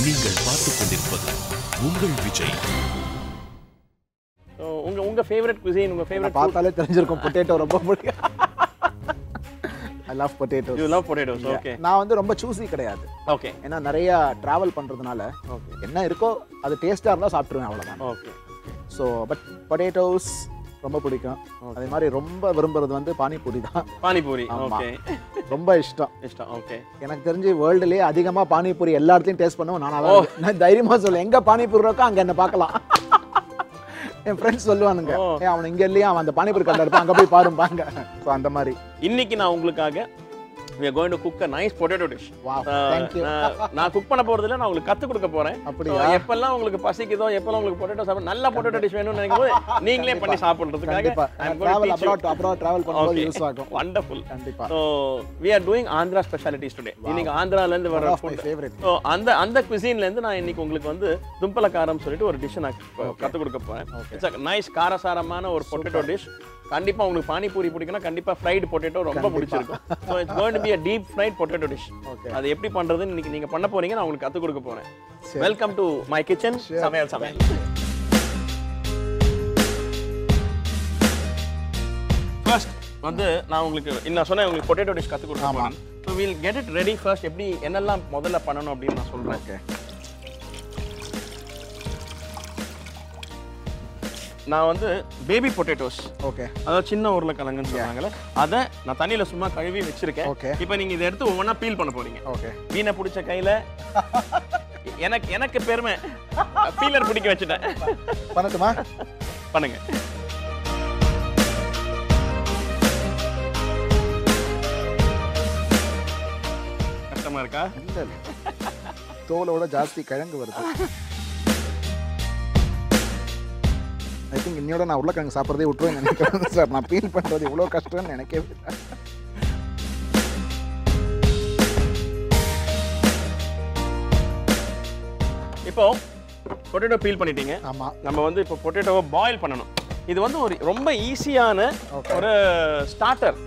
நீங்கள் பார்த்துக் கொண்டிருப்பது உங்கள் விஜய் So, உங்க உங்க ஃபேவரட் cuisine உங்க நான் ஃபேவரட் பார்த்தாலே தெரிஞ்சிருக்கும் பொட்டேட்டோ ரொம்ப பிடிக்கும் I love potato you love potatoes okay நான் வந்து ரொம்ப சூசி கிடையாது ஓகே ஏன்னா நிறைய டிராவல் பண்றதுனால ஓகே என்ன இருக்கோ அது டேஸ்டா இருந்தா சாப்பிட்டுருவேன் அவ்வளவுதான் ஓகே ஸோ பட் பொட்டேட்டோஸ் ரொம்ப பிடிக்கும் அதே மாதிரி ரொம்ப விரும்புறது வந்து பானிபூரி தான் பானிபூரி ஆமா. ஓகே ரொம்ப இஷ்டம் இஷ்டம் ஓகே எனக்கு தெரிஞ்சு வேர்ல்டுலயே அதிகமா பானிபூரி எல்லா இடத்துலயும் டேஸ்ட் பண்ணுவோம் நான் அதான் நான் தைரியமா சொல்லுவேன் எங்க பானிபூரி இருக்கோ அங்க என்ன பார்க்கலாம் என் ஃப்ரெண்ட்ஸ் சொல்லுவானுங்க ஓ. ஏ அவன் இங்க இல்லையா அவன் அந்த பானிபூரி கடை இருப்பான் அங்க போய் பாருப்பாங்க ஸோ அந்த மாதிரி இன்னைக்கு நான் உங்களுக்காக we are going to cook a nice potato dish வா ஆஹ், தேங்க்யூ நான் நான் குக் பண்ண போறது இல்ல நான் உங்களுக்கு கத்து கொடுக்க போறேன் அப்படியா? So, எப்பெல்லாம் உங்களுக்கு பசிக்குதோ எப்பெல்லாம் உங்களுக்கு பொட்டேட்டோ சாப்பிட நல்ல பொட்டேட்டோ டிஷ் வேணும்னு நினைக்கும் போது நீங்களே பண்ணி சாப்பிடுறதுக்காக கண்டிப்பா டிராவல் அப்ராட் அப்ராட் டிராவல் பண்ணும்போது யூஸ் ஆகும் வண்டர்ஃபுல் கண்டிப்பா so we are doing Andhra specialities today இன்னைக்கு ஆந்திரால இருந்து வர of my food favourite so அந்த அந்த cuisine ல இருந்து நான் இன்னைக்கு உங்களுக்கு வந்து தும்பல காரம் சொல்லிட்டு ஒரு டிஷ் நான் கற்றுக் கொடுக்க போறேன் இட்ஸ் நைஸ் காரசாரமான ஒரு பொட்டேட்டோ டிஷ் கண்டிப்பா உங்களுக்கு பானிபூரி பிடிக்கும்னா கண்டிப்பா ஃப்ரைடு பொட்டேட்டோ ரொம்ப பிடிச்சிருக்கும் so it's going to be a deep fried potato dish Okay. அது எப்படி பண்றதுன்னு இன்னைக்கு நீங்க பண்ண போறீங்க நான் உங்களுக்கு கற்றுக் கொடுக்க போறேன் சரி. வெல்கம் டு மை கிச்சன் சமையல் சமையல் ஃபர்ஸ்ட் வந்து நான் உங்களுக்கு நான் சொன்னேன் உங்களுக்கு பொட்டேட்டோ டிஷ் கற்றுக் கொடுக்க ஆமா. போறேன் so will get it ready first எப்படி என்னெல்லாம் முதல்ல பண்ணணும் அப்படின்னு நான் சொல்றேன் ஓகே நான் வந்து பேபி பொட்டேட்டோஸ் ஓகே அதாவது சின்ன உருளைக்கிழங்குன்னு சொல்றாங்கல்ல அதை நான் தண்ணியில சும்மா கழுவி வச்சிருக்கேன் Okay. இப்போ நீங்க இதை எடுத்து ஒவ்வொன்றா பீல் பண்ண போறீங்க ஓகே மீனை பிடிச்ச கையில எனக்கு எனக்கு பெருமை பீலர் பிடிக்க வச்சுட்டேன் பண்ணட்டுமா பண்ணுங்க கஷ்டமா இருக்கா இல்ல இல்ல தோலோட ஜாஸ்தி கிழங்கு வருது ஐ திங்க் இன்னையோட நான் உருளைக்கிழங்கு சாப்பிட்றதே விட்டுருவேன் நினைக்கிறேன் சார் நான் ஃபீல் பண்றது இவ்வளோ கஷ்டம்னு நினைக்கவே இல்லை இப்போ பொட்டேட்டோ பீல் பண்ணிட்டீங்க ஆமா நம்ம வந்து இப்போ பொட்டேட்டோவை பாயில் பண்ணணும் இது வந்து ஒரு ரொம்ப ஈஸியான Okay. ஒரு ஸ்டார்டர்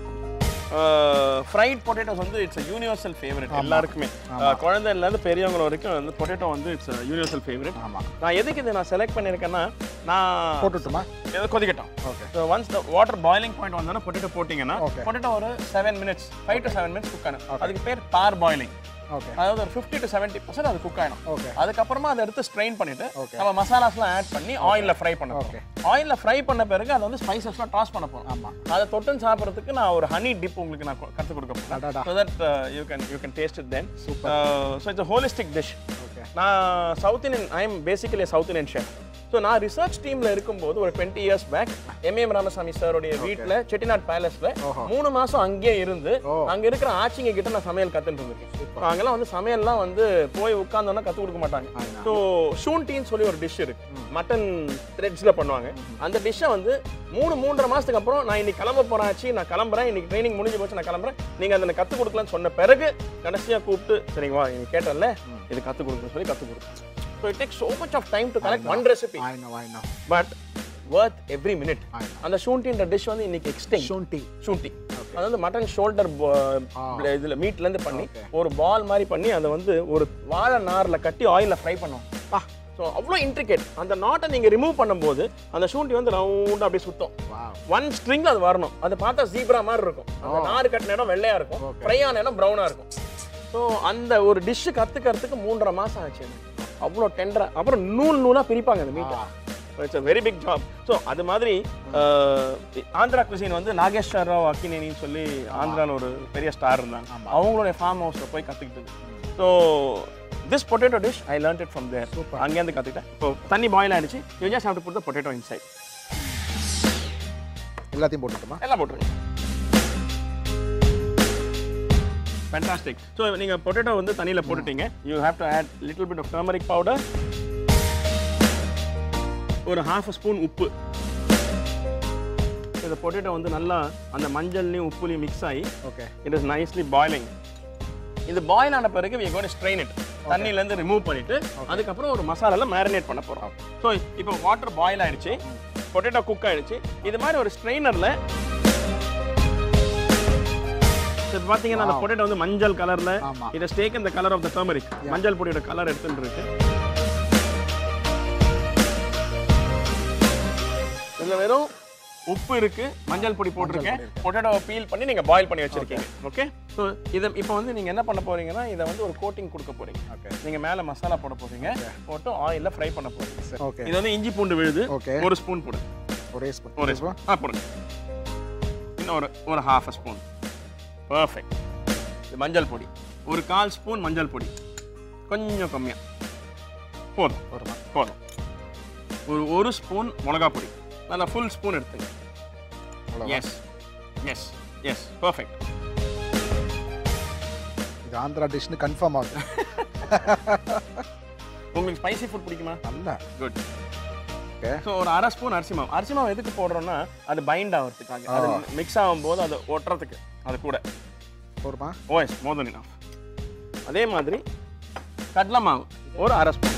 ஃப்ரைட் பொட்டேட்டோஸ் வந்து இட்ஸ் யூனிவர்சல் ஃபேவரட் எல்லாருக்குமே அஹ், குழந்தையிலேருந்து பெரியவங்க வரைக்கும் வந்து பொட்டேட்டோ வந்து இட்ஸ் யூனிவர்சல் ஃபேவரட் ஆமா நான் எதுக்கு இதை நான் செலக்ட் பண்ணியிருக்கேன்னா நான் போட்டுட்டுமா இதை கொதிக்கட்டும் okay so once the water boiling point வந்தோன்னா பொட்டேட்டோ போட்டிங்கன்னா Okay. பொட்டேட்டோ ஒரு seven minutes five to seven minutes cook ஆகும் அதுக்கு பேர் பார் பாயிலிங் ஓகே அதாவது ஒரு fifty to seventy percent cook குக் ஆகிடும் ஓகே அதுக்கப்புறமா அதை எடுத்து ஸ்ட்ரெயின் பண்ணிட்டு Okay. நம்ம மசாலாஸ்லாம் ஆட் பண்ணி ஆயிலில் ஃப்ரை பண்ண Okay. போகிறோம் ஆயிலில் ஃப்ரை பண்ண பிறகு அதை வந்து ஸ்பைசஸ்லாம் டாஸ் பண்ண போகிறோம் ஆமா அதை தொட்டுன்னு சாப்பிட்றதுக்கு நான் ஒரு ஹனி டிப் உங்களுக்கு நான் கு- கற்றுக் கொடுக்க போகிறேன் அடடா. So that you can you can taste it then so it's holistic dish okay நான் south Indian I am basically south Indian chef so நான் ரிசர்ச் டீம்ல இருக்கும்போது ஒரு twenty years back M A M Ramaswamy சாருடைய வீட்டில் செட்டிநாட் பேலஸ்ல ஓஹோ. மூணு மாசம் அங்கேயே இருந்து ஓ. அங்க இருக்கிற ஆச்சிங்க கிட்ட நான் சமையல் கத்துட்டு இருந்திருக்கேன் அங்கெல்லாம் வந்து சமையல்லாம் வந்து போய் உட்கார்ந்தோன்னா கத்து கொடுக்க மாட்டாங்க ஆமா. ஸோ ஷூன்டின்னு சொல்லி ஒரு டிஷ் இருக்கு மட்டன் த்ரெட்ஸ்ல பண்ணுவாங்க அந்த டிஷ்ஷை வந்து மூணு மூன்றரை மாசத்துக்கு அப்புறம் நான் இன்னைக்கு கிளம்ப போறேன் ஆச்சு நான் கிளம்புறேன் இன்னைக்கு ட்ரைனிங் முடிஞ்சு போச்சு நான் கிளம்புறேன் நீங்க அதை கத்து கொடுக்கலன்னு சொன்ன பிறகு கடைசியா கூப்பிட்டு சரிங்க வா நீ கேட்டல இது கத்து கொடுக்கணும்னு சொல்லி கத்து கொடுத்தேன் so it take so much of time to collect one recipe I know I know but worth every minute I know. அந்த ஷூண்டின்ற டிஷ் வந்து இன்னைக்கு எக்ஸ்டென்ட் ஷூன்டி ஷூண்டி அதாவது மட்டன் ஷோல்டர் இதுல மீட்ல இருந்து பண்ணி Okay. ஒரு பால் மாதிரி பண்ணி அதை வந்து ஒரு வாழை நார்ல கட்டி ஆயில்ல ஃப்ரை பண்ணுவோம் ஸோ அவ்வளோ இன்ட்ரிகேட் அந்த நாட்டை நீங்க ரிமூவ் பண்ணும்போது அந்த ஷூண்டி வந்து ரவுண்டா அப்படியே சுத்தம் வாவ் ஒன் ஸ்ட்ரிங்ல அது வரணும் அது பார்த்தா ஜீப்ரா மாதிரி இருக்கும் அந்த நாறு கட்டின இடம் வெள்ளையா இருக்கும் Okay. ஃப்ரை ஆன இடம் ப்ரௌனா இருக்கும் ஸோ அந்த ஒரு டிஷ் கத்துக்கிறதுக்கு மூன்றரை மாசம் ஆச்சு எனக்கு. அவ்வளோ டெண்டரா அப்புறம் நூல் நூலா பிரிப்பாங்க அந்த மீட்டை it's a very big job so அது மாதிரி அஹ், ஆந்திரா குசின் வந்து நாகேஸ்வர் ராவ் அக்கினேனின்னு சொல்லி ஆந்திரால ஒரு பெரிய ஸ்டார் இருந்தாங்க அவங்களுடைய ஃபார்ம் ஹவுஸில் போய் கற்றுக்கிட்டது so this potato dish I learn it from there அங்கேருந்து கற்றுக்கிட்டேன் இப்போ தண்ணி பாயில் ஆயிடுச்சு you just have to put the potato inside எல்லாத்தையும் போட்டுட்டுமா எல்லாம் போட்டுருங்க ஃபேண்டாஸ்டிக் ஸோ நீங்கள் பொட்டேட்டோ வந்து தண்ணியில் போட்டுட்டீங்க you have to add little bit of turmeric powder ஒரு ஹாஃப் ஸ்பூன் உப்பு இந்த பொட்டேட்டோ வந்து நல்லா அந்த மஞ்சள்லையும் உப்புலையும் மிக்ஸ் ஆகி okay it is nicely boiling இது பாயில் ஆன பிறகு we are going to strain it தண்ணியிலேருந்து ரிமூவ் பண்ணிட்டு அதுக்கப்புறம் ஒரு மசாலால மேரினேட் பண்ண போகிறோம் ஸோ இப்போ வாட்டர் பாயில் ஆயிடுச்சு பொட்டேட்டோ குக் ஆயிடுச்சு இது மாதிரி ஒரு ஸ்ட்ரெயினரில் So, இப்ப பாத்தீங்கன்னா அந்த பொட்டேட்டோ வந்து மஞ்சள் கலர்ல ஆமா. It has taken the colour of the turmeric மஞ்சள் பொடியோட கலர் எடுத்துட்டு இருக்கு இதுல வெறும் உப்பு இருக்கு மஞ்சள் பொடி போட்டிருக்கேன் பொட்டேட்டோவை பீல் பண்ணி நீங்க பாயில் பண்ணி வச்சிருக்கீங்க ஓகே ஸோ இதை இப்போ வந்து நீங்க என்ன பண்ண போறீங்கன்னா இதை வந்து ஒரு கோட்டிங் கொடுக்க போறீங்க ஓகே நீங்க மேல மசாலா போட போறீங்க போட்டு ஆயில்ல ஃப்ரை பண்ண போறீங்க ஓகே இது வந்து இஞ்சி பூண்டு விழுது ஓகே ஒரு ஸ்பூன் போடுங்க ஒரே ஸ்பூன் ஒரு ஸ்பூன் ஆ போடுங்க இன்னும் ஒரு ஒரு ஹாஃப் ஸ்பூன் பர்ஃபெக்ட் இது மஞ்சள் பொடி ஒரு கால் ஸ்பூன் மஞ்சள் பொடி கொஞ்சம் கம்மியா போதும் ஒரு போதும் ஒரு ஒரு ஸ்பூன் மிளகா பொடி நல்லா ஃபுல் ஸ்பூன் எடுத்துங்க எஸ் எஸ் எஸ் பர்ஃபெக்ட் இது ஆந்திரா டிஷ்னு கன்ஃபார்ம் ஆகுது உங்களுக்கு ஸ்பைசி ஃபுட் பிடிக்குமா நல்ல குட் Okay. ஸோ ஒரு அரை ஸ்பூன் அரிசி மாவு அரிசி மாவு எதுக்கு போடுறோம்னா அது பைண்ட் ஆகிறதுக்காக அது மிக்ஸ் ஆகும்போது அது ஒட்டுறதுக்கு அது கூட போருமா ஓஎஸ் மோர் தென் இனஃப் அதே மாதிரி கடலை மாவு ஒரு அரை ஸ்பூன்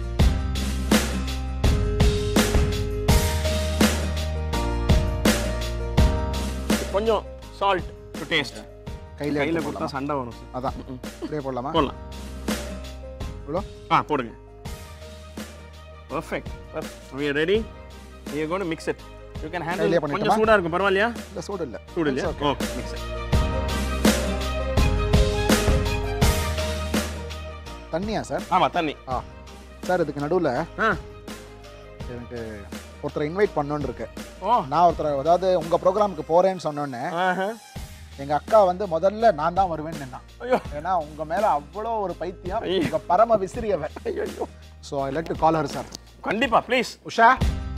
கொஞ்சம் சால்ட் டு டேஸ்ட் கையில கையில் எடுத்து கொடுத்தா போடலாமா? சண்டை வரும் சார் அதான் இப்படியே போடலாமா போடலாம் இவ்வளோ ஆ போடுங்க perfect we are ready we are going to mix it you can handle கையிலே கொஞ்சம் பண்ணிட்டுமா? சூடா இருக்கும் பரவாயில்லையா இல்லை சூடு இல்லை சூடு இல்லையா It's okay. Okay mix it தண்ணியா சார் ஆமா தண்ணி ஆ சார் இதுக்கு நடுவில் ஆ எனக்கு ஒருத்தரை இன்வைட் பண்ணோன்னு இருக்கு ஓ நான் ஒருத்தர் அதாவது உங்கள் ப்ரோக்ராமுக்கு போகிறேன்னு சொன்னோன்னே ஆஹா எங்கள் அக்கா வந்து முதல்ல நான் தான் வருவேன்னு நின்னான் ஐயோ ஏன்னா உங்கள் மேலே அவ்வளோ ஒரு பைத்தியம் ஐயோ. உங்கள் பரம விசிறியவன் so I let to call her sir கண்டிப்பா please Usha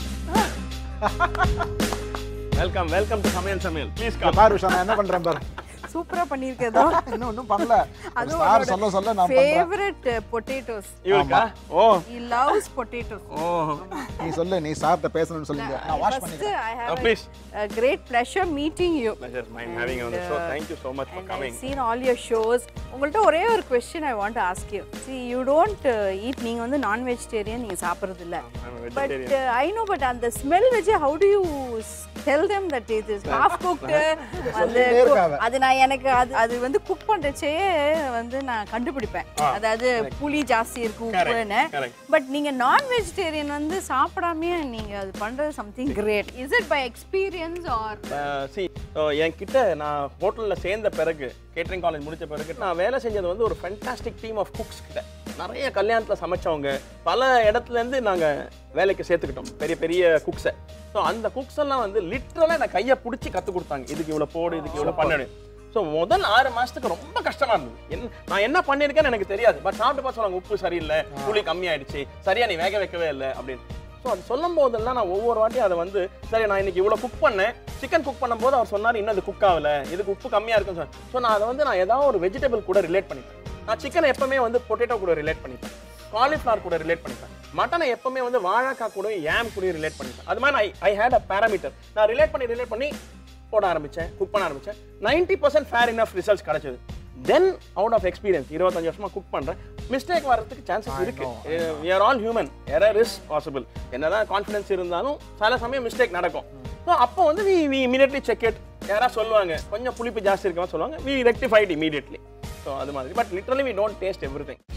welcome welcome to சமையல் சமையல் ப்ளீஸ் இங்க கம் பாரு உஷா நான் என்ன பண்ணுறேன் பாரு சூப்பரா பண்ணிருக்கேதோ இன்னும் ஒன்றும் பண்ணல அதுவும் சார் சொல்ல சொல்ல நான் பண்ணுறேன் ஃபேவரட் பொட்டேட்டோஸ் இவருக்கா oh he loves potatoes oh நீ சொல்லு நீ சாப்பிட்ட பேசணும்னு சொல்லுங்க நான் வாஷ் first பண்ணிக்கிறேன் i have Oh, a, please. a great pleasure meeting you pleasure mine having you on the show thank you so much for and coming I've seen all your shows உங்கள்ட்ட ஒரே ஒரு question I want ask you see you don't uh, eat நீங்க வந்து நான் vegetarian நீங்க சாப்பிடுறது இல்ல I'm a but vegetarian I know but அந்த ஸ்மெல் வச்சு how do you tell them that it is half cooked அது சொல்லிட்டே இருக்காங்க. அது நான் எனக்கு அது அது வந்து குக் பண்றச்சே வந்து நான் கண்டுபிடிப்பேன் அதாவது புளி ஜாஸ்தி இருக்கு உப்புன்னு correct. பட் நீங்க நான் வெஜிடேரியன் வந்து சாப்பிடாமயே நீங்க அது பண்றது something great is it by experience or see என்கிட்ட நான் ஹோட்டலில் சேர்ந்த பிறகு கேட்டரிங் காலேஜ் முடிச்ச பிறகு நான் வேலை செஞ்சது வந்து ஒரு ஃபென்டாஸ்டிக் டீம் ஆஃப் குக்ஸ் கிட்ட நிறைய கல்யாணத்தில் சமைச்சவங்க பல இடத்துலேருந்து நாங்கள் வேலைக்கு சேர்த்துக்கிட்டோம் பெரிய பெரிய குக்ஸை ஸோ அந்த குக்ஸ் எல்லாம் வந்து லிட்ரலாக நான் கையை பிடிச்சி கற்றுக் கொடுத்தாங்க இதுக்கு இவ்வளோ போடு இதுக்கு இவ்வளோ பண்ணணும் ஸோ முதல் ஆறு மாசத்துக்கு ரொம்ப கஷ்டமா இருந்தது என்ன நான் என்ன பண்ணியிருக்கேன்னு எனக்கு தெரியாது பட் சாப்பிட்டு பார்த்து சொன்னாங்க உப்பு சரியில்லை புளி கம்மியாயிடுச்சு சரியா நீ வேக வைக்கவே இல்லை அப்படின்னு ஸோ அது சொல்லும் போதெல்லாம் நான் ஒவ்வொரு வாட்டியும் அதை வந்து சரி நான் இன்னைக்கு இவ்வளோ குக் பண்ணேன் சிக்கன் குக் பண்ணும்போது அவர் சொன்னார் இன்னும் அது குக் ஆகல இதுக்கு உப்பு கம்மியாக இருக்குன்னு சொன்னார் ஸோ நான் அதை வந்து நான் ஏதாவது ஒரு வெஜிடபிள் கூட ரிலேட் பண்ணிப்பேன் நான் சிக்கனை எப்பவுமே வந்து பொட்டேட்டோ கூட ரிலேட் பண்ணிப்பேன் காலிஃப்ளவர் கூட ரிலேட் பண்ணிப்பேன் மட்டனை எப்பவுமே வந்து வாழைக்காய் கூட ஏம் கூட ரிலேட் பண்ணிப்பேன் அது மாதிரி ஐ ஹேட் அ பேராமீட்டர் நான் ரிலேட் பண்ணி ரிலேட் பண்ணி போட ஆரம்பிச்சேன் குக் பண்ண ஆரம்பிச்சேன் ninety percent fair enough results கிடைச்சது தென் அவுட் ஆஃப் எக்ஸ்பீரியன்ஸ் இருபத்தஞ்சு வருஷமா குக் பண்றேன் மிஸ்டேக் வர்றதுக்கு சான்சஸ் இருக்கு we are all human error is possible என்னதான் கான்ஃபிடன்ஸ் இருந்தாலும் சில சமயம் மிஸ்டேக் நடக்கும் ஸோ அப்போ வந்து we we immediately check it யாராவது சொல்லுவாங்க கொஞ்சம் புளிப்பு ஜாஸ்தி இருக்கவங்க சொல்லுவாங்க வி ரெக்டிஃபைட் இமீடியட்லி ஸோ அது மாதிரி but literally we don't taste everything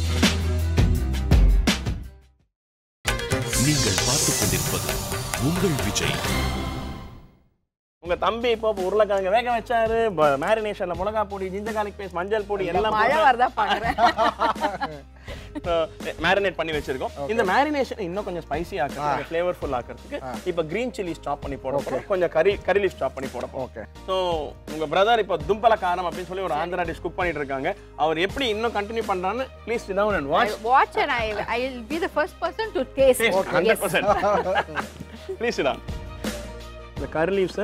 நீங்கள் பார்த்துக் கொண்டிருப்பது உங்கள் விஜய் உங்க தம்பி இப்போ உருளைக்கிழங்கு வேக வச்சாரு மேரினேஷன்ல மிளகா பொடி ஜிஞ்சர் garlic பேஸ்ட் மஞ்சள் பொடி எல்லாம் மழை வரதா பாக்குறேன் மேரினேட் பண்ணி வச்சிருக்கோம் இந்த மேரினேஷன் இன்னும் கொஞ்சம் ஸ்பைசி ஆக்குறதுக்கு ஃப்ளேவர்ஃபுல் ஆக்குறதுக்கு இப்போ கிரீன் சில்லி ஸ்டாப் பண்ணி போட போறோம் கொஞ்சம் கறி கறி லீஃப் ஸ்டாப் பண்ணி போட போறோம் ஓகே ஸோ உங்க பிரதர் இப்போ தும்பல காரம் அப்படின்னு சொல்லி ஒரு ஆந்திரா டிஷ் குக் பண்ணிட்டு இருக்காங்க அவர் எப்படி இன்னும் கண்டினியூ பண்றான்னு please sit down and watch watch and I I will be the first person to taste. Taste, 100%. Please sit down இந்த கறி லீவ்ஸை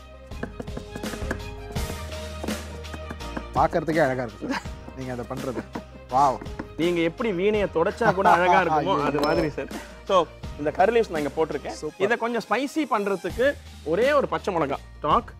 பார்க்கறதுக்கே அழகா இருக்கு நீங்க அதை பண்றது வாவ் நீங்க எப்படி வீணையை தொடச்சா கூட அழகா இருக்குமோ அது மாதிரி சார் ஸோ இந்த கறி லீவ்ஸ் நான் இங்க போட்டிருக்கேன் Super. இதை கொஞ்சம் ஸ்பைசி பண்றதுக்கு ஒரே ஒரு பச்சை மிளகாய் ஸ்டாக்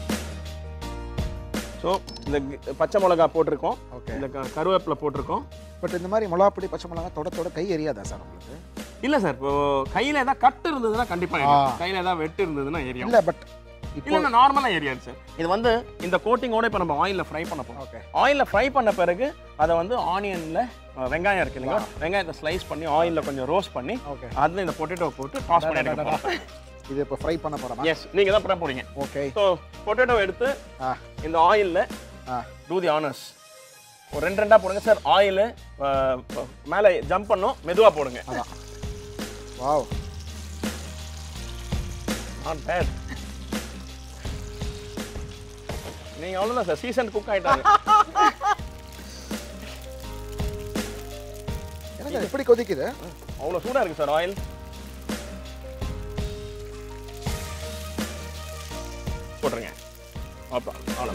ஸோ இந்த க- பச்சை மிளகாய் போட்டிருக்கோம் Okay. இந்த க- கருவேப்பிலை போட்டிருக்கோம் பட் இந்த மாதிரி மிளகாப்பொடி பச்சை மிளகா தொட தொட கை எரியாதா சார் உங்களுக்கு இல்ல சார் இப்போ கையில ஏதாவது கட்டு இருந்ததுன்னா கண்டிப்பா எரியும். கையில ஏதாவது வெட்டு இருந்ததுன்னா எரியும் இல்ல பட் இப்போ இல்ல நார்மலா எரியாது சார் இது வந்து இந்த கோட்டிங்கோட இப்போ நம்ம ஆயில்ல ஃப்ரை பண்ண போறோம் ஓகே ஆயில்ல ஃப்ரை பண்ண பிறகு அதை வந்து ஆனியன்ல வெங்காயம் இருக்கு இல்லைங்களா வெங்காயத்தை ஸ்லைஸ் பண்ணி ஆயில்ல கொஞ்சம் ரோஸ்ட் பண்ணி ஓகே அதுல இந்த பொட்டேட்டோ போட்டு டாஸ் பண்ணி எடுக்க போறோம் இது இப்போ ஃப்ரை பண்ண போறோமா எஸ் நீங்க தான் பண்ண போறீங்க ஓகே ஸோ பொட்டேட்டோ எடுத்து ஆ இந்த ஆயில்ல ஆ டூ தி ஆனர்ஸ் ஒரு ரெண்டு ரெண்டா போடுங்க சார் ஆயில் மேலே ஜம்ப் பண்ணும் மெதுவா போடுங்க அதான் வாவ் நாட் பேட் நீங்க அவ்வளவுதான் சார் சீசன் குக் ஆயிட்டாங்க எனக்கு எப்படி கொதிக்குது அவ்வளவு சூடா இருக்கு சார் ஆயில் போட்டுருங்க அப்பா அவ்வளோ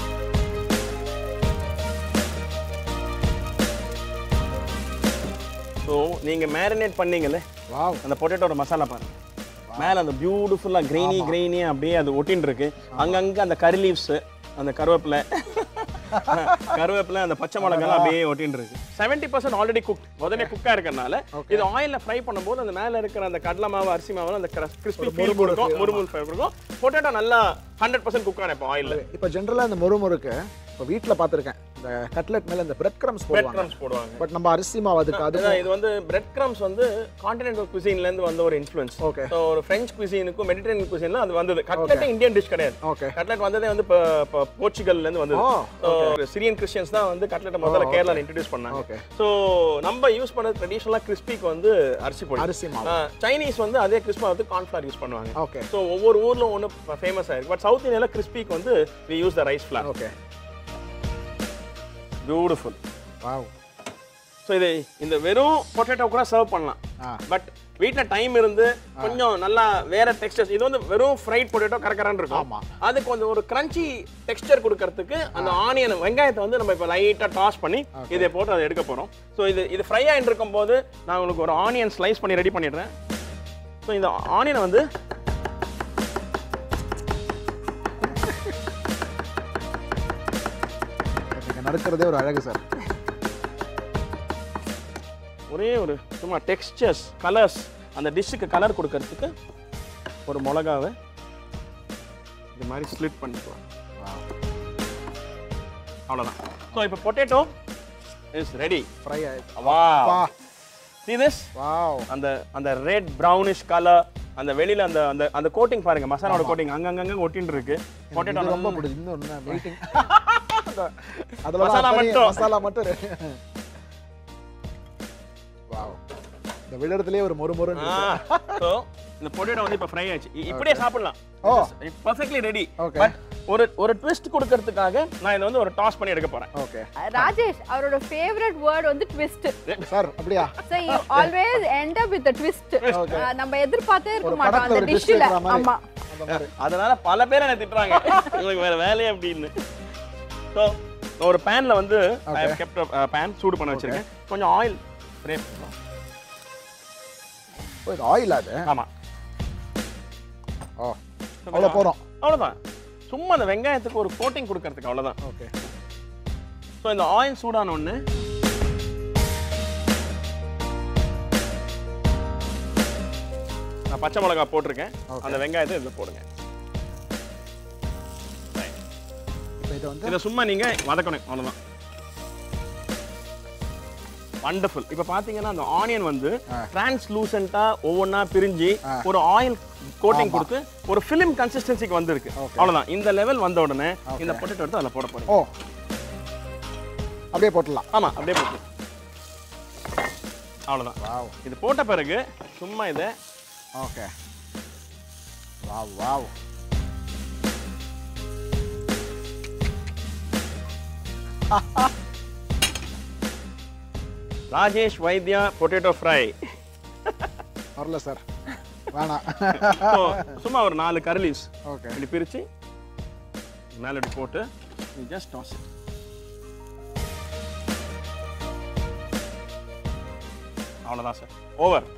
ஸோ நீங்க மேரினேட் பண்ணீங்கல்ல வாவ் அந்த பொட்டேட்டோட மசாலா பாருங்க மேல அந்த பியூட்டிஃபுல்லா கிரெயினி கிரெயினி அப்படியே அது ஒட்டின்னு இருக்கு அங்கங்க அந்த கறி லீவ்ஸ் அந்த கருவேப்பிலை கருவேப்பிலை அந்த பச்சை மிளகாய் அப்படியே ஒட்டின்னு இருக்கு செவன்டி பர்சன்ட் ஆல்ரெடி குக் முதல்ல குக்கா இருக்கறனால இது ஆயில்ல ஃப்ரை பண்ணும்போது அந்த மேல இருக்கிற அந்த கடலை மாவு அரிசி மாவு அந்த கிறிஸ்பி ஃபீல் இருக்கும் முறுமுறு ஃபீல் இருக்கும் பொட்டேட்டோ நல்லா ஹண்ட்ரட் பர்சன்ட் குக் ஆன இப்போ ஆயில்ல இப்போ ஜென்ரலாக இந்த முறுமுறுக்கு இப்போ வீட்டில் பார்த்துருக்கேன் இந்த கட்லெட் மேலே இந்த பிரெட் கிரம்ஸ் பிரெட் போடுவாங்க கிரம்ஸ் போடுவாங்க பட் நம்ம அரிசி மாவு அதுக்கு அது அதான் இது வந்து பிரெட் கிரம்ஸ் வந்து கான்டினென்டல் குசின்ல இருந்து வந்த ஒரு இன்ஃப்ளூயன்ஸ் ஓகே ஸோ ஒரு ஃப்ரெஞ்ச் குசினுக்கும் மெடிட்டரேனியன் குசின்ல அது வந்தது கட்லெட் இந்தியன் டிஷ் கிடையாது ஓகே கட்லெட் வந்ததே வந்து இப்போ இப்போ போர்ச்சுகல்ல இருந்து வந்தது ஓ So, சிரியன் கிறிஸ்டியன்ஸ் தான் வந்து கட்லெட்டை முதல்ல கேரளால இன்ட்ரடியூஸ் பண்ணாங்க ஓகே ஸோ நம்ம யூஸ் பண்ணது ட்ரெடிஷனலாக கிறிஸ்பிக்கு வந்து அரிசி பொடி அரிசி மாவு சைனீஸ் வந்து அதே கிறிஸ்பா வந்து கார்ன்ஃபிளவர் யூஸ் பண்ணுவாங்க ஓகே ஸோ ஒவ்வொரு ஊர்ல ஒன்று ஃபேமஸ் ஆயிருக்கு பட் சவுத் இந்தியாவில் கிறிஸ்பிக்கு வந்து we use the rice flour okay beautiful wow so இது இந்த வெறும் பொட்டேட்டோ கூட சர்வ் பண்ணலாம் ஆ பட் வீட்டில் டைம் இருந்து கொஞ்சம் நல்லா வேற டெக்ஸ்டர்ஸ் இது வந்து வெறும் ஃப்ரைட் பொட்டேட்டோ கரக்கரான்னு இருக்கும் ஆமா அது கொஞ்சம் ஒரு கிரன்ச்சி டெக்ஸ்டர் கொடுக்கறதுக்கு அந்த ஆனியன் வெங்காயத்தை வந்து நம்ம இப்போ லைட்டாக டாஸ் பண்ணி இதை போட்டு அதை எடுக்க போகிறோம் ஸோ இது இது ஃப்ரை ஆகிட்டு இருக்கும் போது நான் உங்களுக்கு ஒரு ஆனியன் ஸ்லைஸ் பண்ணி ரெடி பண்ணிடுறேன் ஸோ இந்த ஆனியனை வந்து நீங்கள் நறுக்கிறதே ஒரு அழகு சார் ஒரே ஒரு சும்மா டெக்ஸ்டர்ஸ் கலர்ஸ் அந்த டிஷ்ஷுக்கு கலர் கொடுக்கறதுக்கு ஒரு மிளகாவை இது மாதிரி ஸ்லிட் பண்ணிக்கலாம் அவ்வளோதான் ஸோ இப்போ பொட்டேட்டோ இஸ் ரெடி ஃப்ரை ஆயிடுச்சு வா வா see this வாவ் அந்த அந்த ரெட் brownish கலர் அந்த வெளியில அந்த அந்த அந்த கோட்டிங் பாருங்க மசாலாவோட கோட்டிங் அங்கங்க ஒட்டின்னு இருக்கு பொட்டேட்டோ இது ரொம்ப பிடிச்சி இன்னும் என்ன வெயிட்டிங் அதில் மசாலா மட்டும். மசாலா மட்டும் ரெ- வாவ் இந்த விழுறதுலயே ஒரு மொறு மொறு ஸோ இந்த பொட்டேட்டோ வந்து இப்போ ஃப்ரை ஆயிடுச்சு இ- இப்படியே சாப்பிடலாம் oh perfectly ready Okay. But ஒரு ஒரு ட்விஸ்ட் கொடுக்கறதுக்காக நான் இதை வந்து ஒரு டாஸ் பண்ணி எடுக்க போறேன் ஓகே ராஜேஷ் அவரோட ஃபேவரட் வேர்ட் வந்து ட்விஸ்ட் சார் அப்படியா so you always end up with twist நம்ம எதிர்பார்த்தே இருக்க ஒரு மாட்டோம் படத்துல அந்த ஒரு twist டிஷ்ல இருக்கிற மாதிரி. ஆமா அந்த மாதிரி அதனால பல பேர் என்ன திட்டுறாங்க உங்களுக்கு வேற வேலையே அப்படின்னு ஸோ ஒரு பேன்ல வந்து ஐ ஹவ் கெப்ட் பேன் சூடு பண்ண வச்சிருக்கேன் கொஞ்சம் ஆயில் ஸ்ப்ரே ஓ, இது ஆயில் அது ஆமா ஓ அவ்வளோ போகிறோம் அவ்வளவுதான் சும்மா அந்த வெங்காயத்துக்கு ஒரு கோட்டிங் கொடுக்கறதுக்கு அவ்வளவுதான் ஓகே ஸோ இந்த ஆயில் சூடான ஒன்று நான் பச்சை மிளகாய் போட்டிருக்கேன் Okay. அந்த வெங்காயத்தை இதில் போடுங்க இப்போ இதை வந்து இதை சும்மா நீங்க வதக்கணும் அவ்வளவுதான் வண்டர்ஃபுல் இப்போ பார்த்தீங்கன்னா அந்த ஆனியன் வந்து டிரான்ஸ்லூசண்டா ஒவ்வொன்றா பிரிஞ்சு ஒரு ஆயில் கோட்டிங் கொடுத்து ஒரு ஃபிலிம் கன்சிஸ்டன்சிக்கு வந்திருக்கு அவ்வளவுதான் இந்த லெவல் வந்த உடனே இந்த பொட்டேட்டோ எடுத்து அதில் போட போறீங்க ஓ அப்படியே போட்டுடலாம் ஆமா அப்படியே போட்டு அவ்வளவுதான் வாவ் இது போட்ட பிறகு சும்மா இதை okay wow wow Rajesh Vaidya potato fry வரல சார் வேணாம் சும்மா ஒரு நாலு கரலீஸ் ஓகே இப்படி பிரிச்சு மேல இப்படி போட்டு ஜஸ்ட் டாஸ் இட் அவ்வளவுதான் சார் ஓவர்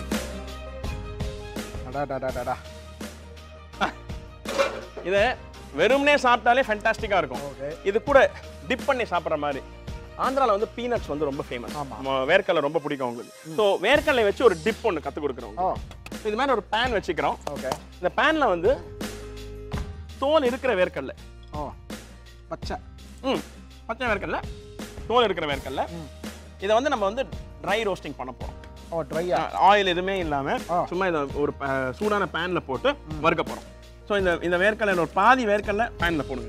அடாடாடாடா இதை வெறும்னே சாப்பிட்டாலே ஃபென்டாஸ்டிக்காக இருக்கும் ஓகே இது கூட டிப் பண்ணி சாப்பிட்ற மாதிரி ஆந்திரால வந்து பீனட்ஸ் வந்து ரொம்ப ஃபேமஸ் ஆமா. வேர்க்கடலை ரொம்ப பிடிக்கும் உங்களுக்கு ஸோ வேர்க்கடலை வச்சு ஒரு டிப் ஒன்று கற்றுக் கொடுக்குறோம் ஓ இது மாதிரி ஒரு பேன் வச்சுக்கிறோம் ஓகே இந்த பேன்ல வந்து தோல் இருக்கிற வேர்க்கடலை ஓ பச்சை ம் பச்சை வேர்க்கடலை தோல் இருக்கிற வேர்க்கடலை இதை வந்து நம்ம வந்து ட்ரை ரோஸ்டிங் பண்ண போகிறோம் ஓ ட்ரையா ஆயில் எதுவுமே இல்லாமல் ஆ. சும்மா இதை ஒரு ப- சூடான பேனில் போட்டு வறுக்க போகிறோம் ஸோ இந்த இந்த வேர்க்கடலை ஒரு பாதி வேர்க்கடலை பேனில் போடுங்க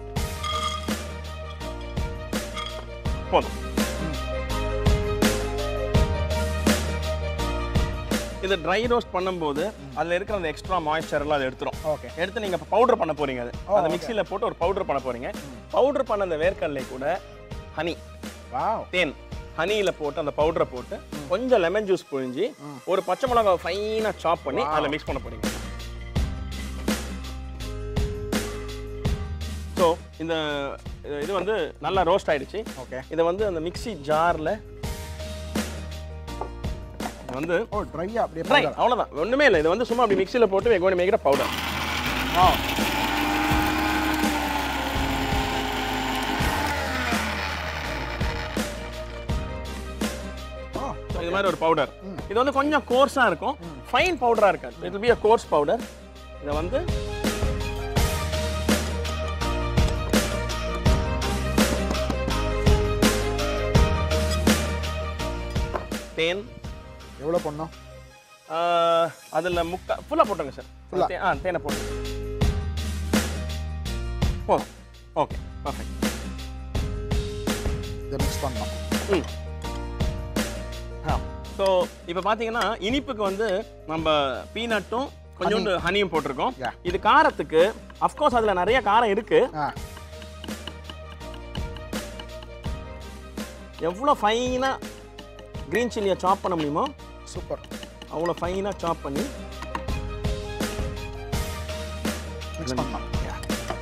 போதும் இது ட்ரை ரோஸ்ட் பண்ணும்போது அதில் இருக்கிற அந்த எக்ஸ்ட்ரா மாய்ஸ்சர்லாம் அதை எடுத்துரும் ஓகே எடுத்து நீங்கள் இப்போ பவுடர் பண்ண போறீங்க அது அந்த மிக்சியில் போட்டு ஒரு பவுடர் பண்ண போறீங்க பவுடர் பண்ண அந்த வேர்க்கடலை கூட ஹனி வாவ் தேன் ஹனியில் போட்டு அந்த பவுடரை போட்டு கொஞ்சம் லெமன் ஜூஸ் புழிஞ்சு ஒரு பச்சை மிளகாய் ஃபைனாக சாப் பண்ணி அதில் மிக்ஸ் பண்ண போறீங்க ஸோ இந்த இது வந்து நல்லா ரோஸ்ட் ஆயிடுச்சு ஓகே இதை வந்து அந்த மிக்ஸி ஜாரில் வந்து ஓ ட்ரையா அப்படியே ட்ரை அவ்வளோதான் ஒன்றுமே இல்லை இது வந்து சும்மா அப்படி மிக்ஸியில் போட்டு வெங்கோடி மேய்க்கிற பவுடர் வாவ் ஓ இது மாதிரி ஒரு பவுடர் இது வந்து கொஞ்சம் கோர்ஸாக இருக்கும் ஃபைன் பவுடராக இருக்காது it be a coarse powder இதை வந்து தேன் எவ்வளோ பண்ணோம் அதில் முக்கா ஃபுல்லாக போட்டுங்க சார் Full-ஆ? தே- ஆ தேனை போட்டு போதும் ஓகே பர்ஃபெக்ட் இதை மிக்ஸ் பண்ணோம் ம் ஸோ இப்போ பார்த்தீங்கன்னா இனிப்புக்கு வந்து நம்ம பீனட்டும் கொஞ்சோண்டு ஹனியும் போட்டிருக்கோம் Yeah. இது காரத்துக்கு அஃப்கோர்ஸ் அதில் நிறைய காரம் இருக்கு ஆ எவ்வளோ ஃபைனாக க்ரீன் சில்லியை சாப் பண்ண முடியுமோ சூப்பர் அவ்வளோ ஃபைனாக சாப் பண்ணி மிக்ஸ் பண்ணலாம் Yeah.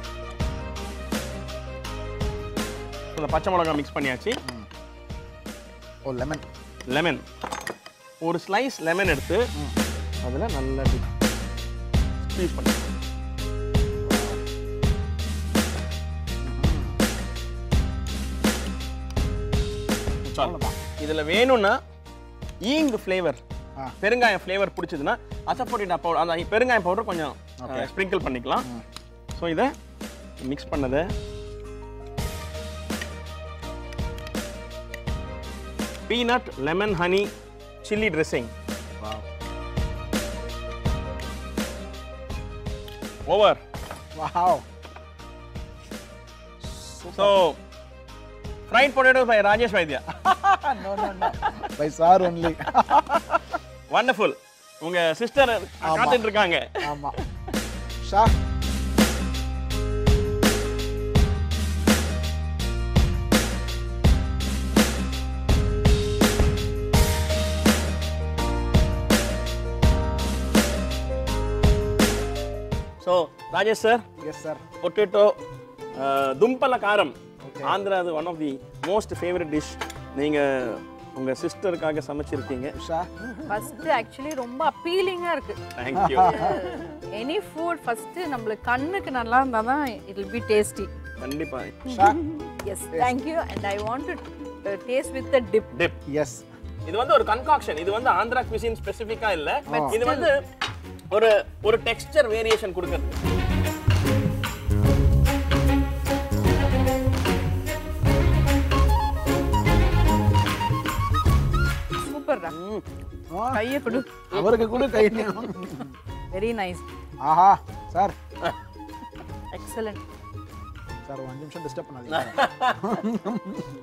அந்த பச்சை மிளகாய் மிக்ஸ் பண்ணியாச்சு ஓ லெமன் லெமன் ஒரு ஸ்லைஸ் லெமன் எடுத்து அதில் நல்லா ஸ்க்வீஸ் பண்ணி இதில் வேணும்னா ஈங்கு ஃப்ளேவர் ஆ. பெருங்காயம் ஃப்ளேவர் பிடிச்சதுன்னா அசப்போட்டிடா பவுடர் அந்த பெருங்காயம் பவுடர் கொஞ்சம் ஸ்ப்ரிங்கிள் பண்ணிக்கலாம் ஸோ இதை மிக்ஸ் பண்ணதை peanut lemon honey chilli dressing wow over wow so fried potato by Rajesh Vaidya no no no by sir only wonderful உங்க சிஸ்டர் காத்துட்டு இருக்காங்க ஆமா Sha so Rajesh sir yes sir potato தும்பல காரம் ஆந்திரா அது one of the most favourite dish நீங்க உங்க சிஸ்டருக்காக சமைச்சிருக்கீங்க ஷா ஃபர்ஸ்ட் ஆக்சுவலி ரொம்ப அப்பீலிங்கா இருக்கு தேங்க்யூ எனி ஃபுட் ஃபர்ஸ்ட் நம்மளுக்கு கண்ணுக்கு நல்லா இருந்தா தான் இட் வில் பி டேஸ்டி கண்டிப்பா Sha yes thank you and I want to taste with the dip dip yes இது வந்து ஒரு கன்காக்ஷன் இது வந்து ஆந்திரா cuisine ஸ்பெசிஃபிக்கா இல்ல இது வந்து ஒரு ஒரு டெக்ஸ்சர் வேரியேஷன் கொடுக்குறது சூப்பர் கையை கொடு அவருக்கு கூட கை வெரி நைஸ் ஆஹா சார் எக்ஸலண்ட் சார் ஒரு அஞ்சு நிமிஷம் டிஸ்டர்ப் பண்ணாதீங்க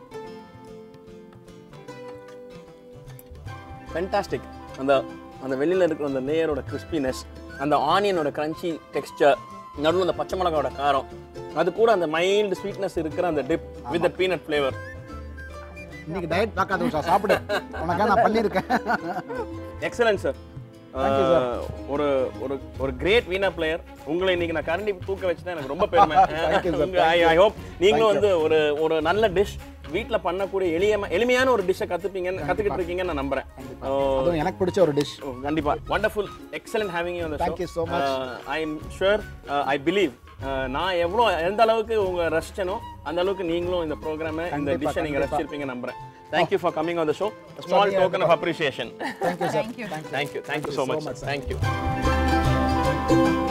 ஃபென்டாஸ்டிக் அந்த அந்த வெளியில இருக்கிற அந்த லேயரோட கிறிஸ்பினஸ் அந்த ஆனியனோட கிரன்ச்சி டெக்ஸ்சர் நடுவில் அந்த பச்சை மிளகாவோட காரம் அது கூட அந்த மைல்டு ஸ்வீட்னஸ் இருக்கிற அந்த டிப் வித் பீனட் ஃப்ளேவர் இன்னைக்கு டயட் பார்க்காத சார் சாப்பிடு உனக்கா நான் பண்ணியிருக்கேன் எக்ஸலன்ட் சார் ஒரு ஒரு ஒரு கிரேட் வீணா பிளேயர் உங்களை இன்னைக்கு நான் கரண்டி தூக்க வச்சுதான் எனக்கு ரொம்ப பெருமை Thank you, sir. உங்க- I- I hope நீங்களும் வந்து ஒரு ஒரு நல்ல டிஷ் வீட்ல பண்ணக்கூடிய எளிய எளிமையான ஒரு டிஷ்ஷை கத்துப்பீங்கன்னு கத்துக்கிட்டு இருக்கீங்கன்னு நான் நம்புறேன் ஓ, அதுவும் எனக்கு பிடிச்ச ஒரு டிஷ் ஓ, கண்டிப்பா wonderful excellent having you on the Thank you so much. I am sure I believe நான் எவ்வளோ எந்த அளவுக்கு உங்க ரசிச்சனோ அந்த அளவுக்கு நீங்களும் இந்த ப்ரோக்ராமை இந்த கண்டிப்பா, டிஷ்ஷை நீங்க கண்டிப்பா. ரசிச்சிருப்பீங்க நம்புறேன் thank you for coming on the show small token of appreciation thank you sir Thank you. Thank you thank you so so much much, sir. Thank you